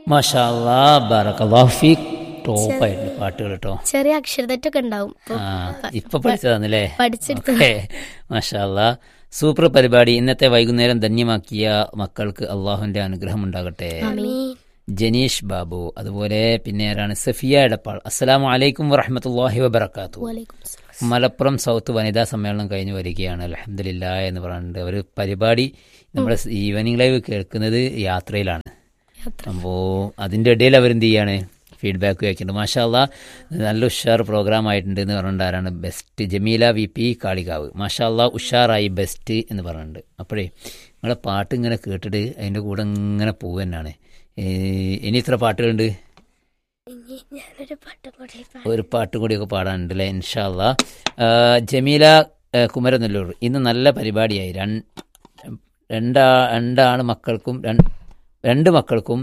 മാഷാല്ലാ ബറക്കല്ലാഹു ഫീക് ടോപ്പായിരുന്നു പാട്ടുകൾ കേട്ടോ ചെറിയ അക്ഷരതെറ്റൊക്കെ ഉണ്ടാവും ഇപ്പൊ ആ ഇപ്പൊ പഠിച്ചതാണല്ലേ പഠിച്ചെടുത്തു ഓക്കേ. മാഷാല്ലാ സൂപ്പർ പരിപാടി ഇന്നത്തെ വൈകുന്നേരം ധന്യമാക്കിയ മക്കൾക്ക് അള്ളാഹുവിന്റെ അനുഗ്രഹം ഉണ്ടാകട്ടെ ആമീൻ. ജനീഷ് ബാബു അതുപോലെ പിന്നെ ആരാണ് സഫിയ എടപ്പാൾ അസ്സലാമു അലൈക്കും വറഹമത്തല്ലാഹി വബർക്കാത്തു വലൈക്കും സലാം. മലപ്പുറം സൗത്ത് വനിതാ സമ്മേളനം കഴിഞ്ഞു വരികയാണ് അലഹമില്ല എന്ന് പറയുന്നുണ്ട് ഒരു പരിപാടി നമ്മുടെ ഈവനിങ് ലൈവ് കേൾക്കുന്നത് യാത്രയിലാണ് യാത്ര. അപ്പോൾ അതിൻ്റെ ഇടയിൽ അവരെന്ത് ചെയ്യാണ് ഫീഡ്ബാക്ക് വയ്ക്കുന്നുണ്ട് മാഷാല്ല നല്ല ഉഷാർ പ്രോഗ്രാം ആയിട്ടുണ്ട് എന്ന് പറഞ്ഞിട്ട് ആരാണ് best Jameela V P Kalikavu മാഷാല്ല ഉഷാറായി ബെസ്റ്റ് എന്ന് പറഞ്ഞിട്ടുണ്ട് അപ്പോഴേ നിങ്ങളെ പാട്ട് ഇങ്ങനെ കേട്ടിട്ട് അതിൻ്റെ കൂടെ ഇങ്ങനെ പോകുക തന്നെയാണ് ഇനി ഇത്ര പാട്ടുകളുണ്ട് ഇനി ഞാനൊരു പാട്ടും കൂടി പാടാം. ഒരു പാട്ട് കൂടിയൊക്കെ പാടാനുണ്ട് അല്ലേ ഇൻഷാല്ല ജമീല ആ, കുമരനെല്ലൂർ ഇന്ന് നല്ല പരിപാടിയായി രൺ- രണ്ടാ രണ്ടാണ് മക്കൾക്കും രൺ- രണ്ട് മക്കൾക്കും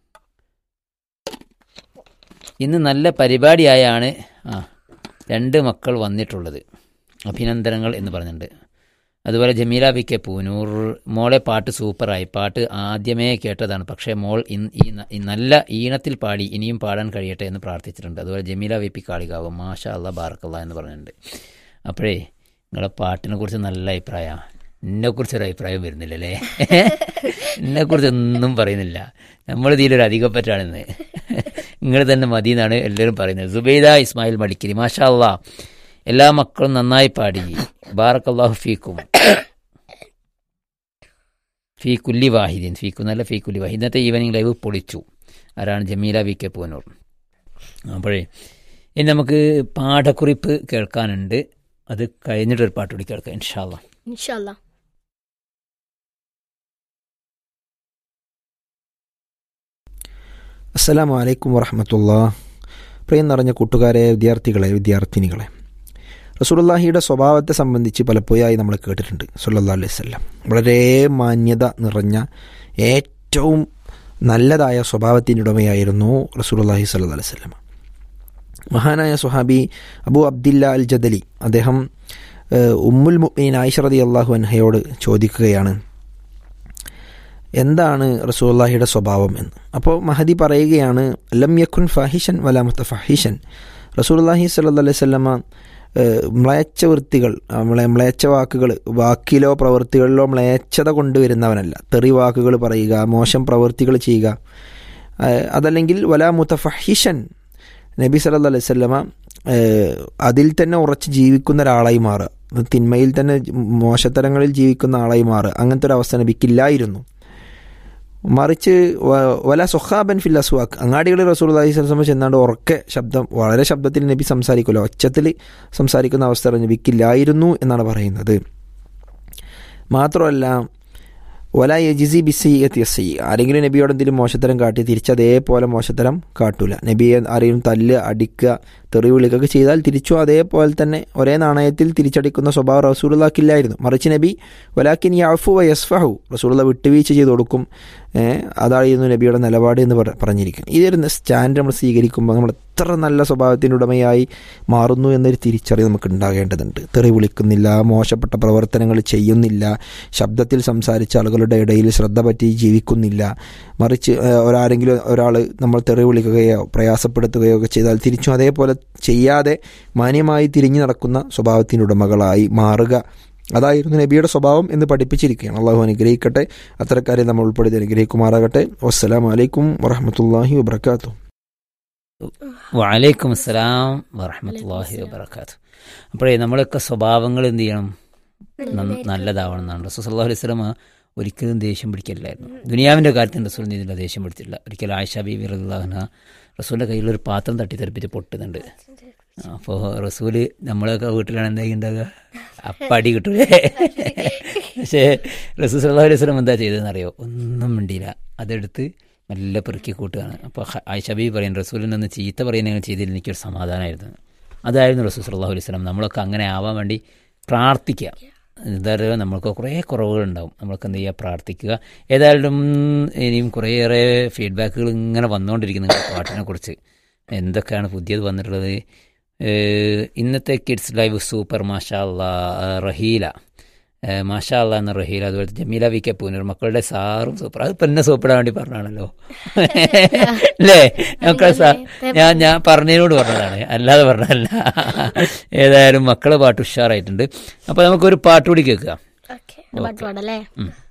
ഇന്ന് നല്ല പരിപാടിയായാണ് ആ രണ്ട് മക്കൾ വന്നിട്ടുള്ളത് അഭിനന്ദനങ്ങൾ എന്ന് പറഞ്ഞിട്ടുണ്ട് അതുപോലെ ജമീല ബി കെ പൂനൂർ മോളെ പാട്ട് സൂപ്പറായി പാട്ട് ആദ്യമേ കേട്ടതാണ് പക്ഷേ മോൾ ഇൻ ഈ ന- ഈ നല്ല ഈണത്തിൽ പാടി ഇനിയും പാടാൻ കഴിയട്ടെ എന്ന് പ്രാർത്ഥിച്ചിട്ടുണ്ട് അതുപോലെ ജമീല വി പി കാളികാവ് മാഷാ അല്ല ബാർക്കല്ല എന്ന് പറഞ്ഞിട്ടുണ്ട് അപ്പോഴേ നിങ്ങളെ പാട്ടിനെ കുറിച്ച് നല്ല അഭിപ്രായമാണ് എന്നെക്കുറിച്ചൊരു അഭിപ്രായം വരുന്നില്ലല്ലേ എന്നെക്കുറിച്ച് ഒന്നും പറയുന്നില്ല നമ്മൾ ഇതിലൊരു അധികപ്പറ്റാണെന്ന് നിങ്ങൾ തന്നെ മതി എന്നാണ് എല്ലാവരും പറയുന്നത് സുബൈദ ഇസ്മായിൽ മടിക്കരി മാഷാ അല്ലാ എല്ലാ മക്കളും നന്നായി പാടി ബാറക്കല്ലാഹു ഫീക്കും ഫീ കുല്ലി വാഹിദീൻ ഫീക്കു നല്ല ഫീ കുല്ലി വാഹിദ് ഇന്നത്തെ ഈവനിങ് ലൈവ് പൊളിച്ചു ആരാണ് ജമീല വി കെ പൂനൂർ അപ്പോഴേ ഇനി നമുക്ക് പാഠക്കുറിപ്പ് കേൾക്കാനുണ്ട് അത് കഴിഞ്ഞിട്ടൊരു പാട്ട് കൂടി കേൾക്കാം ഇൻഷാല്ല ഇൻഷാല്ലാ അസ്സലാമു അലൈക്കും വറഹമത്തുള്ള പ്രിയം നിറഞ്ഞ കൂട്ടുകാരെ വിദ്യാർത്ഥികളെ വിദ്യാർത്ഥിനികളെ റസൂലുള്ളാഹിയുടെ സ്വഭാവത്തെ സംബന്ധിച്ച് പലപ്പോഴായി നമ്മൾ കേട്ടിട്ടുണ്ട് സല്ലല്ലാഹു അലൈഹി വസല്ലം വളരെ മാന്യത നിറഞ്ഞ ഏറ്റവും നല്ലതായ സ്വഭാവത്തിൻ്റെ ഉടമയായിരുന്നു റസൂലുള്ളാഹി സല്ലല്ലാഹു അലൈഹി വസല്ലം മഹാനായ സുഹാബി അബു അബ്ദില്ല അൽ ജദലി അദ്ദേഹം ഏഹ്, ഉമ്മുൽ മുഅ്മിനീൻ ആയിഷ റളിയല്ലാഹു അൻഹയോട് ചോദിക്കുകയാണ് എന്താണ് റസൂല്ലാഹിയുടെ സ്വഭാവം എന്ന് അപ്പോൾ മഹദി പറയുകയാണ് ലം യഖുൻ ഫാഹിഷൻ വല മുത്തഫഹിഷൻ റസൂലുള്ളാഹി സ്വല്ലല്ലാഹി അലൈഹി വസല്ലമ ഏഹ്, മ്ലേച്ഛ വൃത്തികൾ ആ, മ്ലേ മ്ലേച്ഛ വാക്കുകൾ വാക്കിലോ പ്രവൃത്തികളിലോ മ്ലേച്ഛത കൊണ്ടുവരുന്നവനല്ല തെറി വാക്കുകൾ പറയുക മോശം പ്രവൃത്തികൾ ചെയ്യുക ഏഹ്, അതല്ലെങ്കിൽ വല മുത്തഫഹിഷൻ നബി സല്ലല്ലാഹു അലൈഹി വസല്ലമ ഏഹ്, അതിൽ തന്നെ ഉറച്ച് ജീവിക്കുന്ന ഒരാളായി മാറുക തിന്മയിൽ തന്നെ മോശത്തരങ്ങളിൽ ജീവിക്കുന്ന ആളായി മാറുക അങ്ങനത്തെ ഒരു അവസ്ഥ നബിക്കില്ലായിരുന്നു മറിച്ച് വ- വല സുഹാബൻ ഫിൽ അസ്വാഖ് അങ്ങാടികളിൽ റസൂൽ അലൈഹി സ്വലം ചെന്നാണ്ട് ഉറക്കെ ശബ്ദം വളരെ ശബ്ദത്തിൽ നബി സംസാരിക്കുമല്ലോ ഒച്ചത്തിൽ സംസാരിക്കുന്ന അവസ്ഥ നബിക്കില്ലായിരുന്നു എന്നാണ് പറയുന്നത് മാത്രമല്ല വല യജിസി ബിസി എത്തിയസി ആരെങ്കിലും നബിയോട് എന്തെങ്കിലും മോശത്തരം കാട്ടി തിരിച്ച് അതേപോലെ മോശത്തരം കാട്ടൂല നബിയെ ആരെങ്കിലും തല്ല് അടിക്കുക തെറി വിളിക്കുകയൊക്കെ ചെയ്താൽ തിരിച്ചു അതേപോലെ തന്നെ ഒരേ നാണയത്തിൽ തിരിച്ചടിക്കുന്ന സ്വഭാവം റസൂലുള്ളാക്കില്ലായിരുന്നു മറിച്ച് നബി വലാക്കിൻ യാഫു വ യസ്ഫഹു റസൂലുള്ള വിട്ടുവീഴ്ച ചെയ്ത് കൊടുക്കും ഏ, അതായിരുന്നു നബിയുടെ നിലപാട് എന്ന് പറ- പറഞ്ഞിരിക്കും ഇതൊരു സ്റ്റാൻഡ് നമ്മൾ സ്വീകരിക്കുമ്പോൾ നമ്മൾ എത്ര നല്ല സ്വഭാവത്തിൻ്റെ ഉടമയായി മാറുന്നു എന്നൊരു തിരിച്ചറിവ് നമുക്ക് ഉണ്ടാകേണ്ടതുണ്ട് തെറി വിളിക്കുന്നില്ല മോശപ്പെട്ട പ്രവർത്തനങ്ങൾ ചെയ്യുന്നില്ല ശബ്ദത്തിൽ സംസാരിച്ച ആളുകളുടെ ഇടയിൽ ശ്രദ്ധ പറ്റി ജീവിക്കുന്നില്ല മറിച്ച് ഏ, ഒരാരെങ്കിലും ഒരാൾ നമ്മൾ തെറി വിളിക്കുകയോ പ്രയാസപ്പെടുത്തുകയോ ഒക്കെ ചെയ്താൽ തിരിച്ചും അതേപോലെ ചെയ്യാതെ മാന്യമായി തിരിഞ്ഞു നടക്കുന്ന സ്വഭാവത്തിൻ്റെ ഉടമകളായി മാറുക അതായിരുന്നു നബിയുടെ സ്വഭാവം എന്ന് പഠിപ്പിച്ചിരിക്കുകയാണ് അള്ളാഹു അനുഗ്രഹിക്കട്ടെ അത്തരക്കാരെ നമ്മൾ ഉൾപ്പെടുത്തി അനുഗ്രഹിക്കുമാറാകട്ടെ വസ്സലാം വലൈക്കും വറഹമത്തല്ലാഹി വബർക്കാത്തു വലൈക്കും അസ്സലാം വറഹമത്തല്ലാഹി വബർക്കാത്തു അപ്പോഴേ നമ്മളൊക്കെ സ്വഭാവങ്ങൾ എന്ത് ചെയ്യണം നന്ന- നല്ലതാവണം എന്നാണ് റസൂൽ സല്ലല്ലാഹു അലൈഹി വസല്ലമ ഒരിക്കലും ദേഷ്യം പിടിക്കില്ലായിരുന്നു ദുനിയാവിൻ്റെ കാര്യത്തിൽ റസൂൽ ഇതില്ല ദേഷ്യം പിടിച്ചില്ല ഒരിക്കലും ആയിഷ ബീബി റഹ്ലാഹന റസൂലിൻ്റെ കയ്യിലൊരു പാത്രം തട്ടിത്തെറിപ്പിച്ച് പൊട്ടുന്നുണ്ട് അപ്പോൾ റസൂല് നമ്മളൊക്കെ വീട്ടിലാണ് എന്തായി ഉണ്ടാകുക അപ്പടി കിട്ടൂലേ പക്ഷേ റസൂൽ സല്ലല്ലാഹു അലൈഹി വസല്ലം എന്താ ചെയ്തതെന്ന് അറിയോ ഒന്നും മിണ്ടിയില്ല അതെടുത്ത് മെല്ലെ പെറുക്കി കൂട്ടുകയാണ് അപ്പോൾ ആയിഷ ബീബി പറയും റസൂലിൽ നിന്ന് ചീത്ത പറയുന്ന ചെയ്തതിൽ എനിക്കൊരു സമാധാനമായിരുന്നു അതായിരുന്നു റസൂൽ സല്ലല്ലാഹു അലൈഹി വസല്ലം നമ്മളൊക്കെ അങ്ങനെ ആവാൻ വേണ്ടി പ്രാർത്ഥിക്കുക എന്താ പറയുക നമ്മൾക്ക് കുറേ കുറവുകളുണ്ടാവും നമ്മൾക്ക് എന്ത് ചെയ്യുക പ്രാർത്ഥിക്കുക ഏതായാലും ഇനിയും കുറേയേറെ ഫീഡ്ബാക്കുകൾ ഇങ്ങനെ വന്നുകൊണ്ടിരിക്കുന്നു നിങ്ങളുടെ പാട്ടിനെ കുറിച്ച് എന്തൊക്കെയാണ് പുതിയത് വന്നിട്ടുള്ളത് ഏഹ് ഇന്നത്തെ കിഡ്സ് ലൈവ് സൂപ്പർ മാഷാ അല്ലാ റഹീല ഏഹ് മാഷാ അള്ളാ എന്ന റഹീൽ അതുപോലെ ജമീല വി കെ പൂനൂർ മക്കളുടെ സാറും സൂപ്പർ അത് പിന്നെ സൂപ്പിടാൻ വേണ്ടി പറഞ്ഞാണല്ലോ അല്ലേ മക്കളെ സാ ഞാൻ ഞാൻ പറഞ്ഞതിനോട് പറഞ്ഞതാണ് അല്ലാതെ പറഞ്ഞതല്ല ഏതായാലും മക്കളെ പാട്ട് ഉഷാറായിട്ടുണ്ട് അപ്പോൾ നമുക്കൊരു പാട്ട് കൂടി കേൾക്കാം ഓക്കെ പാട്ട് പാടല്ലേ ഉം.